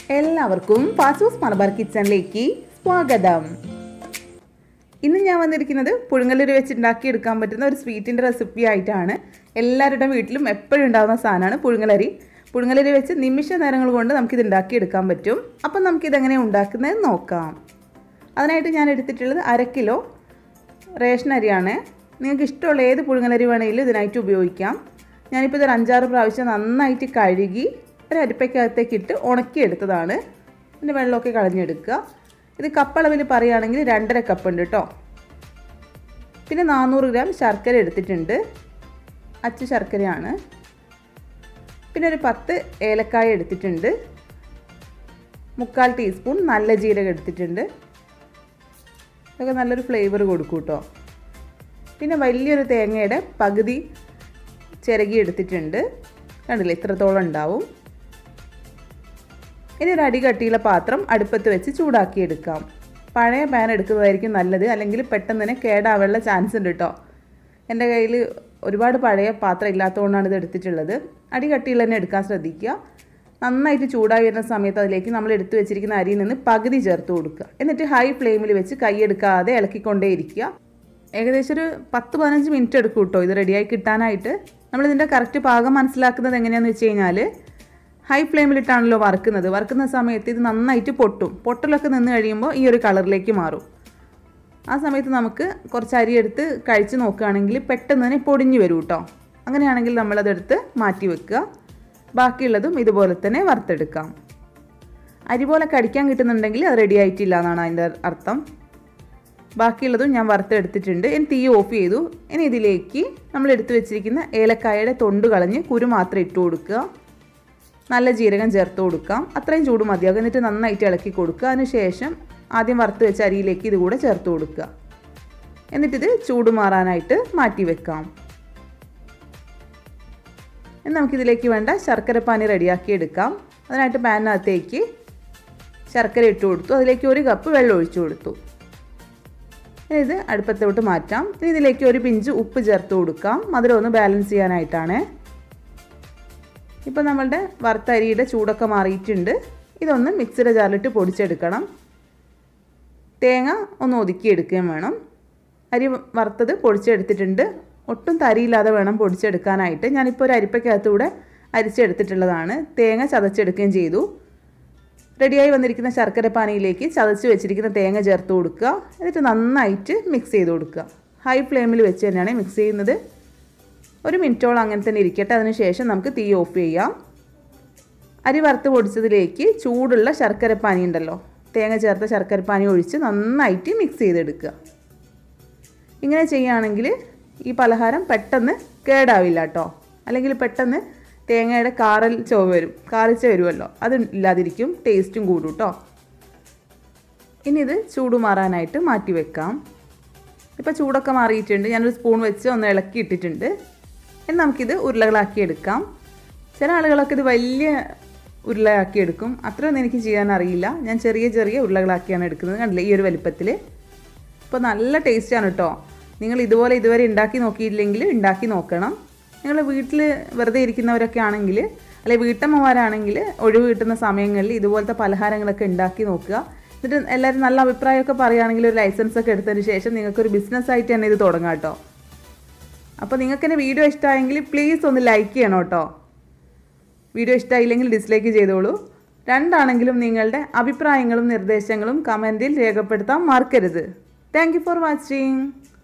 എല്ലാവർക്കും ഫാസൂസ് മലബാർ കിച്ചണിലേക്ക് സ്വാഗതം ഇന്ന് ഞാൻ വന്നിരിക്കുന്നത് പുഴുങ്ങലരി വെച്ച് ഉണ്ടാക്കിയെടുക്കാൻ പറ്റുന്ന ഒരു സ്വീറ്റിൻ്റെ റെസിപ്പി ആയിട്ടാണ് എല്ലാവരുടെ വീട്ടിലും എപ്പോഴും ഉണ്ടാകുന്ന സാധനമാണ് പുഴുങ്ങലരി പുഴുങ്ങലരി വെച്ച് നിമിഷ നേരങ്ങൾ കൊണ്ട് നമുക്കിത് ഉണ്ടാക്കിയെടുക്കാൻ പറ്റും അപ്പം നമുക്കിതെങ്ങനെ ഉണ്ടാക്കുന്നത് നോക്കാം അതിനായിട്ട് ഞാൻ എടുത്തിട്ടുള്ളത് അര കിലോ റേഷൻ അരിയാണ് നിങ്ങൾക്ക് ഇഷ്ടമുള്ള ഏത് പുഴുങ്ങലരി വേണമെങ്കിലും ഇതിനായിട്ട് ഉപയോഗിക്കാം ഞാനിപ്പോൾ ഇതൊരു അഞ്ചാറ് പ്രാവശ്യം നന്നായിട്ട് കഴുകി ഒരു അരിപ്പയ്ക്കകത്തേക്ക് ഇട്ട് ഉണക്കിയെടുത്തതാണ് ഇതിൻ്റെ വെള്ളമൊക്കെ കളഞ്ഞെടുക്കുക ഇത് കപ്പളവിൽ പറയുകയാണെങ്കിൽ രണ്ടര കപ്പ് ഉണ്ട് കേട്ടോ പിന്നെ നാനൂറ് ഗ്രാം ശർക്കര എടുത്തിട്ടുണ്ട് അച്ചു ശർക്കരയാണ് പിന്നെ ഒരു പത്ത് ഏലക്കായ എടുത്തിട്ടുണ്ട് മുക്കാൽ ടീസ്പൂൺ നല്ല ജീരകം എടുത്തിട്ടുണ്ട് ഇതൊക്കെ നല്ലൊരു ഫ്ലേവർ കൊടുക്കും കേട്ടോ പിന്നെ വലിയൊരു തേങ്ങയുടെ പകുതി ചിരകി എടുത്തിട്ടുണ്ട് കണ്ടില്ലേ ഇത്രത്തോളം ഉണ്ടാവും ഇനി ഒരു അടി കട്ടിയുള്ള പാത്രം അടുപ്പത്ത് വെച്ച് ചൂടാക്കി എടുക്കാം പഴയ പാൻ എടുക്കുന്നതായിരിക്കും നല്ലത് അല്ലെങ്കിൽ പെട്ടെന്ന് തന്നെ കേടാവാനുള്ള ചാൻസ് ഉണ്ട് കേട്ടോ എൻ്റെ കയ്യിൽ ഒരുപാട് പഴയ പാത്രം ഇല്ലാത്തതുകൊണ്ടാണ് ഇത് എടുത്തിട്ടുള്ളത് അടി കട്ടിയിൽ തന്നെ എടുക്കാൻ ശ്രദ്ധിക്കുക നന്നായിട്ട് ചൂടായി വരുന്ന സമയത്ത് അതിലേക്ക് നമ്മൾ എടുത്തു വെച്ചിരിക്കുന്ന അരിയിൽ നിന്ന് പകുതി ചേർത്ത് കൊടുക്കുക എന്നിട്ട് ഹൈ ഫ്ലെയിമിൽ വെച്ച് കൈയെടുക്കാതെ ഇളക്കിക്കൊണ്ടേ ഇരിക്കുക ഏകദേശം ഒരു പത്ത് പതിനഞ്ച് മിനിറ്റ് എടുക്കും കേട്ടോ ഇത് റെഡിയായി കിട്ടാനായിട്ട് നമ്മളിതിൻ്റെ കറക്റ്റ് പാകം മനസ്സിലാക്കുന്നത് എങ്ങനെയാണെന്ന് വെച്ച് കഴിഞ്ഞാൽ ഹൈ ഫ്ലെയിമിലിട്ടാണല്ലോ വറുക്കുന്നത് വറുക്കുന്ന സമയത്ത് ഇത് നന്നായിട്ട് പൊട്ടും പൊട്ടലൊക്കെ നിന്ന് കഴിയുമ്പോൾ ഈ ഒരു കളറിലേക്ക് മാറും ആ സമയത്ത് നമുക്ക് കുറച്ച് അരി എടുത്ത് കഴിച്ച് നോക്കുകയാണെങ്കിൽ പെട്ടെന്ന് തന്നെ പൊടിഞ്ഞു വരും കേട്ടോ അങ്ങനെയാണെങ്കിൽ നമ്മളതെടുത്ത് മാറ്റി വെക്കുക ബാക്കിയുള്ളതും ഇതുപോലെ തന്നെ വറുത്തെടുക്കാം അരി പോലെ കടിക്കാൻ കിട്ടുന്നുണ്ടെങ്കിൽ അത് റെഡി ആയിട്ടില്ല എന്നാണ് അതിൻ്റെ അർത്ഥം ബാക്കിയുള്ളതും ഞാൻ വറുത്തെടുത്തിട്ടുണ്ട് ഇനി തീ ഓഫ് ചെയ്തു ഇനി ഇതിലേക്ക് നമ്മൾ എടുത്തു വെച്ചിരിക്കുന്ന ഏലക്കായയുടെ തൊണ്ട് കളഞ്ഞ് കുരു മാത്രം ഇട്ട് കൊടുക്കുക നല്ല ജീരകം ചേർത്ത് കൊടുക്കാം അത്രയും ചൂട് മതിയാകും എന്നിട്ട് നന്നായിട്ട് ഇളക്കി കൊടുക്കുക അതിനുശേഷം ആദ്യം വറുത്ത് വെച്ച അരിയിലേക്ക് ഇത് കൂടെ ചേർത്ത് കൊടുക്കുക എന്നിട്ടിത് ചൂട് മാറാനായിട്ട് മാറ്റി വെക്കാം ഇനി നമുക്കിതിലേക്ക് വേണ്ട ശർക്കരപ്പാനി റെഡിയാക്കി എടുക്കാം അതിനായിട്ട് പാനിനകത്തേക്ക് ശർക്കര ഇട്ട് കൊടുത്തു അതിലേക്ക് ഒരു കപ്പ് വെള്ളം ഒഴിച്ചു കൊടുത്തു ഇനി ഇത് അടുപ്പത്തോട്ട് മാറ്റാം ഇനി ഇതിലേക്ക് ഒരു പിഞ്ച് ഉപ്പ് ചേർത്ത് കൊടുക്കാം മധുരം ഒന്ന് ബാലൻസ് ചെയ്യാനായിട്ടാണ് ഇപ്പോൾ നമ്മളുടെ വറുത്ത അരിയുടെ ചൂടൊക്കെ മാറിയിട്ടുണ്ട് ഇതൊന്ന് മിക്സിയുടെ ജാറിലിട്ട് പൊടിച്ചെടുക്കണം തേങ്ങ ഒന്ന് ഒതുക്കിയെടുക്കുകയും വേണം അരി വറുത്തത് പൊടിച്ചെടുത്തിട്ടുണ്ട് ഒട്ടും തരിയില്ലാതെ വേണം പൊടിച്ചെടുക്കാനായിട്ട് ഞാനിപ്പോൾ ഒരു അരിപ്പയ്ക്കകത്തൂടെ അരിച്ചെടുത്തിട്ടുള്ളതാണ് തേങ്ങ ചതച്ചെടുക്കുകയും ചെയ്തു റെഡിയായി വന്നിരിക്കുന്ന ശർക്കര പാനിയിലേക്ക് ചതച്ച് വെച്ചിരിക്കുന്ന തേങ്ങ ചേർത്ത് കൊടുക്കുക എന്നിട്ട് നന്നായിട്ട് മിക്സ് ചെയ്ത് കൊടുക്കുക ഹൈ ഫ്ലെയിമിൽ വെച്ച് തന്നെയാണ് മിക്സ് ചെയ്യുന്നത് ഒരു മിനിറ്റോളം അങ്ങനെ തന്നെ ഇരിക്കട്ടെ അതിനുശേഷം നമുക്ക് തീ ഓഫ് ചെയ്യാം അരി വറുത്ത് പൊടിച്ചതിലേക്ക് ചൂടുള്ള ശർക്കരപ്പാനി ഉണ്ടല്ലോ തേങ്ങ ചേർത്ത ശർക്കരപ്പാനി ഒഴിച്ച് നന്നായിട്ട് മിക്സ് ചെയ്തെടുക്കുക ഇങ്ങനെ ചെയ്യുകയാണെങ്കിൽ ഈ പലഹാരം പെട്ടെന്ന് കേടാവില്ല കേട്ടോ അല്ലെങ്കിൽ പെട്ടെന്ന് തേങ്ങയുടെ കാറൽ ചുവ വരും കാറിച്ച വരുമല്ലോ അത് ഇല്ലാതിരിക്കും ടേസ്റ്റും കൂടും കേട്ടോ ഇനി ഇത് ചൂട് മാറാനായിട്ട് മാറ്റി വെക്കാം ഇപ്പോൾ ചൂടൊക്കെ മാറിയിട്ടുണ്ട് ഞാനൊരു സ്പൂൺ വെച്ച് ഒന്ന് ഇളക്കി ഇട്ടിട്ടുണ്ട് ഇനി നമുക്കിത് ഉരുളകളാക്കി എടുക്കാം ചില ആളുകളൊക്കെ ഇത് വലിയ ഉരുളയാക്കി എടുക്കും അത്രയൊന്നും എനിക്ക് ചെയ്യാൻ അറിയില്ല ഞാൻ ചെറിയ ചെറിയ ഉരുളകളാക്കിയാണ് എടുക്കുന്നത് കണ്ടില്ലേ ഈ ഒരു വലിപ്പത്തിൽ ഇപ്പോൾ നല്ല ടേസ്റ്റാണ് കേട്ടോ നിങ്ങൾ ഇതുപോലെ ഇതുവരെ ഉണ്ടാക്കി നോക്കിയില്ലെങ്കിൽ ഉണ്ടാക്കി നോക്കണം നിങ്ങൾ വീട്ടിൽ വെറുതെ ഇരിക്കുന്നവരൊക്കെ ആണെങ്കിൽ അല്ലെങ്കിൽ വീട്ടമ്മമാരാണെങ്കിൽ ഒഴിവ് കിട്ടുന്ന സമയങ്ങളിൽ ഇതുപോലത്തെ പലഹാരങ്ങളൊക്കെ ഉണ്ടാക്കി നോക്കുക എന്നിട്ട് എല്ലാവരും നല്ല അഭിപ്രായമൊക്കെ പറയുകയാണെങ്കിൽ ഒരു ലൈസൻസ് ഒക്കെ എടുത്തതിന് ശേഷം നിങ്ങൾക്കൊരു ബിസിനസ് ആയിട്ട് തന്നെ ഇത് തുടങ്ങാം കേട്ടോ അപ്പോൾ നിങ്ങൾക്ക് എൻ്റെ വീഡിയോ ഇഷ്ടമായെങ്കിൽ പ്ലീസ് ഒന്ന് ലൈക്ക് ചെയ്യണം കേട്ടോ വീഡിയോ ഇഷ്ടമായില്ലെങ്കിൽ ഡിസ്ലൈക്ക് ചെയ്തോളൂ രണ്ടാണെങ്കിലും നിങ്ങളുടെ അഭിപ്രായങ്ങളും നിർദ്ദേശങ്ങളും കമൻറ്റിൽ രേഖപ്പെടുത്താൻ മറക്കരുത് താങ്ക് ഫോർ വാച്ചിങ്